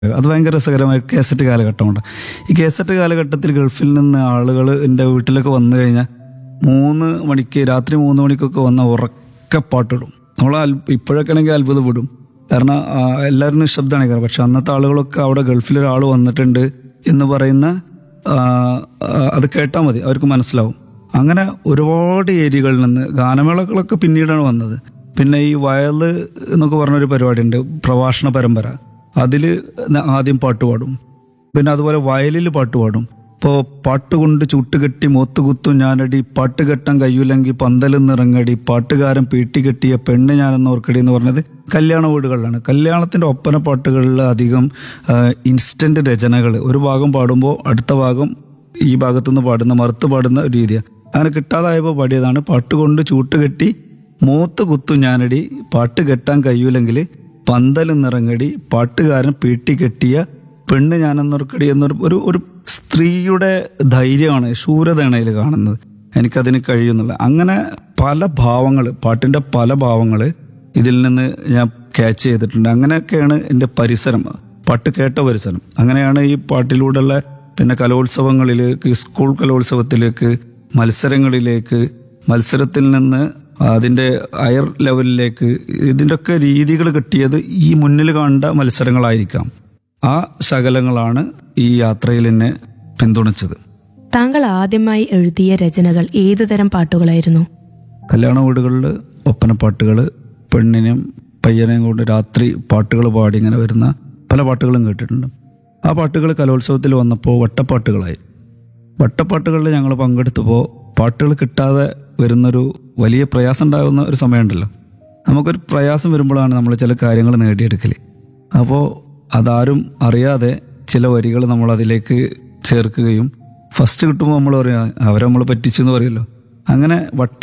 അത് ഭയങ്കര രസകരമായ കേസറ്റ് കാലഘട്ടമുണ്ട് ഈ കേസറ്റ് കാലഘട്ടത്തിൽ ഗൾഫിൽ നിന്ന് ആളുകൾ എൻ്റെ വീട്ടിലൊക്കെ വന്നു കഴിഞ്ഞാൽ മൂന്ന് മണിക്ക് രാത്രി മൂന്ന് മണിക്കൊക്കെ വന്ന ഉറക്കെ പാട്ടിടും നമ്മൾ ഇപ്പോഴൊക്കെ ആണെങ്കിൽ അത്ഭുതപ്പെടും കാരണം ആ, എല്ലാവരും നിശബ്ദമാണ് കാരണം പക്ഷെ അന്നത്തെ ആളുകളൊക്കെ അവിടെ ഗൾഫിൽ ഒരാൾ വന്നിട്ടുണ്ട് എന്ന് പറയുന്ന ആ, ആ, അത് കേട്ടാൽ മതി അവർക്ക് മനസ്സിലാവും അങ്ങനെ ഒരുപാട് ഏരിയകളിൽ നിന്ന് ഗാനമേളകളൊക്കെ പിന്നീടാണ് വന്നത് പിന്നെ ഈ വയല് എന്നൊക്കെ പറഞ്ഞൊരു പരിപാടിയുണ്ട് പ്രഭാഷണ പരമ്പര അതിൽ ആദ്യം പാട്ട് പാടും പിന്നെ അതുപോലെ വയലിൽ പാട്ട് പാടും ഇപ്പോൾ പാട്ട് കൊണ്ട് ചുട്ടുകെട്ടി മോത്തുകുത്തും ഞാനടി പാട്ട് കെട്ടാൻ കയ്യൂലെങ്കിൽ പന്തലും നിറങ്ങടി പാട്ടുകാരൻ പീട്ടി കെട്ടിയ പെണ്ണ് ഞാനെന്നോർക്കടി എന്ന് പറഞ്ഞത് കല്യാണ വീടുകളിലാണ് കല്യാണത്തിന്റെ ഒപ്പന പാട്ടുകളിൽ അധികം ഇൻസ്റ്റന്റ് രചനകൾ ഒരു ഭാഗം പാടുമ്പോൾ അടുത്ത ഭാഗം ഈ ഭാഗത്തുനിന്ന് പാടുന്ന മറുത്ത് പാടുന്ന ഒരു രീതിയാണ് അങ്ങനെ കിട്ടാതായപ്പോൾ പാടിയതാണ് പാട്ട് കൊണ്ട് ചൂട്ടുകെട്ടി മൂത്ത് കുത്തു ഞാനടി പാട്ട് കെട്ടാൻ കഴിയൂലെങ്കിൽ പന്തല് നിറങ്ങടി പാട്ടുകാരൻ പീട്ടി കെട്ടിയ പെണ്ണ് ഞാനെന്നൊർക്കടി എന്നൊരു ഒരു ഒരു സ്ത്രീയുടെ ധൈര്യമാണ് ശൂരതയാണ് അതിൽ കാണുന്നത് എനിക്കതിന് കഴിയുന്നില്ല അങ്ങനെ പല ഭാവങ്ങൾ പാട്ടിന്റെ പല ഭാവങ്ങൾ ഇതിൽ നിന്ന് ഞാൻ ക്യാച്ച് ചെയ്തിട്ടുണ്ട് അങ്ങനെയൊക്കെയാണ് എൻ്റെ പരിസരം പാട്ട് കേട്ട പരിസരം അങ്ങനെയാണ് ഈ പാട്ടിലൂടെയുള്ള പിന്നെ കലോത്സവങ്ങളിലേക്ക് സ്കൂൾ കലോത്സവത്തിലേക്ക് മത്സരങ്ങളിലേക്ക് മത്സരത്തിൽ നിന്ന് അതിൻ്റെ ഹയർ ലെവലിലേക്ക് ഇതിൻ്റെയൊക്കെ രീതികൾ കിട്ടിയത് ഈ മുന്നിൽ കണ്ട മത്സരങ്ങളായിരിക്കാം ആ ശകലങ്ങളാണ് ഈ യാത്രയിൽ എന്നെ പിന്തുണച്ചത് താങ്കൾ ആദ്യമായി എഴുതിയ രചനകൾ ഏതുതരം പാട്ടുകളായിരുന്നു കല്യാണ വീടുകളിൽ ഒപ്പനപ്പാട്ടുകൾ പെണ്ണിനും പയ്യനെയും കൊണ്ട് രാത്രി പാട്ടുകൾ പാടി ഇങ്ങനെ വരുന്ന പല പാട്ടുകളും കേട്ടിട്ടുണ്ട് ആ പാട്ടുകൾ കലോത്സവത്തിൽ വന്നപ്പോൾ വട്ടപ്പാട്ടുകളായി വട്ടപ്പാട്ടുകളിൽ ഞങ്ങൾ പങ്കെടുത്തപ്പോൾ പാട്ടുകൾ കിട്ടാതെ വരുന്നൊരു വലിയ പ്രയാസം ഉണ്ടാകുന്ന ഒരു സമയമുണ്ടല്ലോ നമുക്കൊരു പ്രയാസം വരുമ്പോഴാണ് നമ്മൾ ചില കാര്യങ്ങൾ നേടിയെടുക്കൽ അപ്പോൾ അതാരും അറിയാതെ ചില വരികൾ നമ്മൾ അതിലേക്ക് ചേർക്കുകയും ഫസ്റ്റ് കിട്ടുമ്പോൾ നമ്മൾ പറയാം അവരെ നമ്മൾ പറ്റിച്ചു എന്ന് പറയുമല്ലോ അങ്ങനെ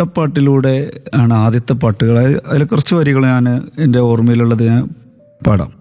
വട്ടപ്പാട്ടിലൂടെ ആണ് ആദ്യത്തെ പാട്ടുകൾ അതിൽ കുറച്ച് വരികൾ ഞാൻ എൻ്റെ ഓർമ്മയിലുള്ളത് ഞാൻ പാടാം